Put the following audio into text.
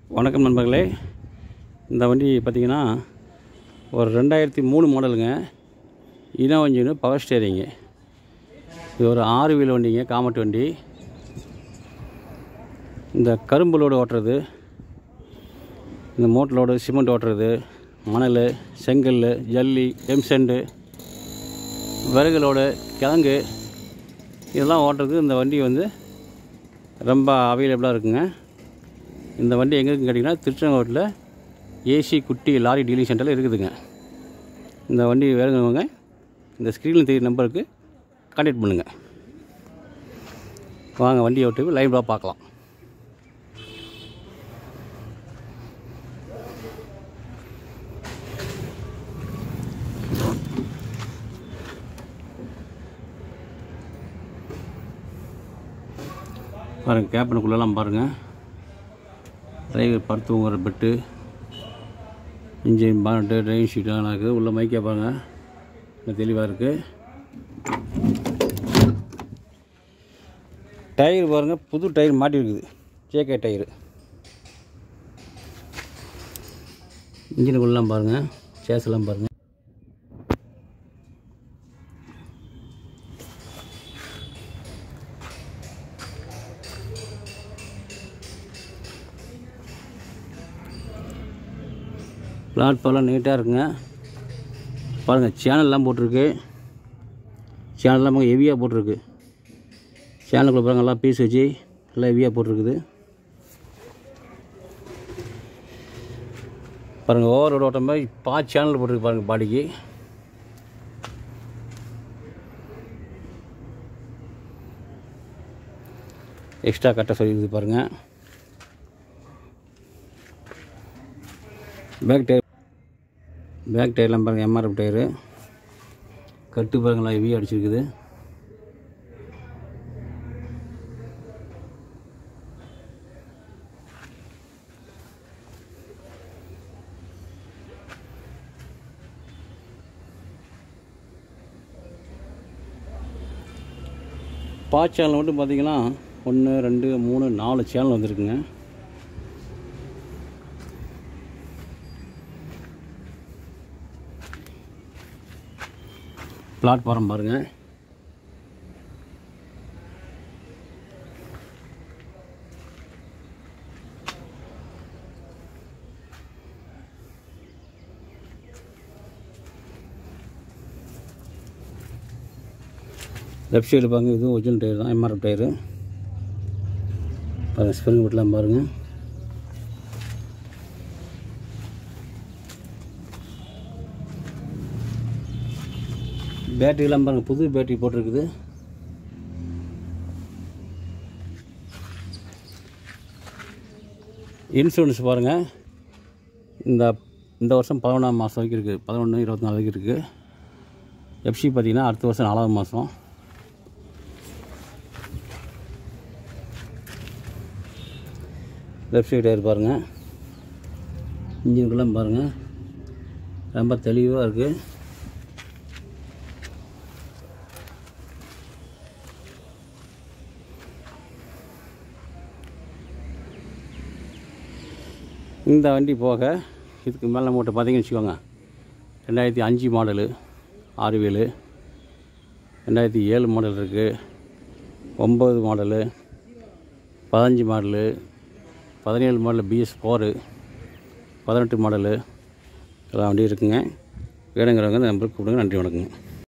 வணக்கம் நண்பர்களே இந்த வண்டி பார்த்திங்கன்னா ஒரு ரெண்டாயிரத்தி மூணு மாடலுங்க இனோ இன்ஜினு பவர் ஸ்டேரிங்கு இது ஒரு ஆறு வீல் வண்டிங்க காமட்டு வண்டி இந்த கரும்பு லோடு ஓட்டுறது இந்த மூட்டை லோடு சிமெண்ட் ஓட்டுறது மணல் செங்கல் ஜல்லி எம்செண்டு விறகு லோடு கிழங்கு இதெல்லாம் ஓட்டுறதுக்கு இந்த வண்டி வந்து ரொம்ப அவைலபிளாக இருக்குங்க இந்த வண்டி எங்கே இருக்குன்னு கேட்டிங்கன்னா திருச்செங்கோட்டில் ஏசி குட்டி லாரி டீலிங் சென்டரில் இருக்குதுங்க இந்த வண்டி வேணுங்கவங்க இந்த ஸ்க்ரீனில் தெரிய நம்பருக்கு கான்டாக்ட் பண்ணுங்கள் வாங்க வண்டியை விட்டு லைவாக பார்க்கலாம் பாருங்கள் கேபினுக்குள்ளெல்லாம் பாருங்கள் டிரைவர் படுத்து தூங்குற பெட்டு இன்ஜின் பானட்டு ட்ரைவிங் ஷீட்லாம் இருக்குது உள்ள மைக்கே பாருங்கள் நல்ல தெளிவாக இருக்குது டயர் பாருங்கள் புது டயர் மாட்டிருக்குது ஜேகே டயரு இன்ஜினுக்குள்ளெலாம் பாருங்கள் சேஸெல்லாம் பாருங்கள் பிளாட்ஃபார்ம்லாம் நீட்டாக இருக்குங்க பாருங்கள் சேனல்லாம் போட்டிருக்கு சேனல்லாம் ஹெவியாக போட்டிருக்கு சேனலுக்குள்ள பாருங்கள் எல்லாம் பீஸ் வச்சு எல்லாம் ஹெவியாக போட்டிருக்குது பாருங்கள் ஓவர் ஓட்ட மாதிரி பா சேனல் போட்டிருக்கு பாருங்கள் பாடிக்கு எக்ஸ்ட்ரா கட்ட சொல்லியிருக்குது பாருங்கள் பேக் டயர் பேக் டயர்லாம் பாருங்கள் எம்ஆர்எஃப் டயரு கட்டு பாருங்களா ஹெவி அடிச்சிருக்குது பா சேனல் மட்டும் பார்த்தீங்கன்னா ஒன்று ரெண்டு மூணு நாலு சேனல் வந்திருக்குங்க பிளாட்ஃபாரம் பாருங்கள் லெஃப்ட் சைடு பாருங்க இதுவும் ஒரிஜினல் டயர் தான் எம்ஆர்எஃப் டயரு பாருங்கள் ஸ்ப்ரிங் விட்லாம் பாருங்கள் பேட்டரிலாம் பாருங்கள் புது பேட்டரி போட்டிருக்குது இன்சூரன்ஸ் பாருங்கள் இந்த இந்த வருஷம் பதினொன்றாம் மாதம் வரைக்கும் இருக்குது பதினொன்று இருபத்தி நாலு வரைக்கும் இருக்குது எஃப்சி பார்த்தீங்கன்னா அடுத்த வருஷம் நாலாவது மாதம் லெஃப்ட் சைடு டயர் பாருங்கள் இன்ஜினுக்கெல்லாம் பாருங்கள் ரொம்ப தெளிவாக இருக்குது இந்த வண்டி போக இதுக்கு மேலே மூட்டை பார்த்தீங்கன்னு வச்சுக்கோங்க ரெண்டாயிரத்தி அஞ்சு மாடலு ஆறு வீலு ரெண்டாயிரத்தி ஏழு மாடல் இருக்குது ஒம்பது மாடலு பதினஞ்சு மாடலு பதினேழு மாடல் பிஎஸ் ஃபோரு பதினெட்டு மாடலு எல்லாம் வண்டி இருக்குங்க வேணுங்கிறவங்க இந்த நம்பருக்கு கூப்பிடுங்க நன்றி வணக்கங்க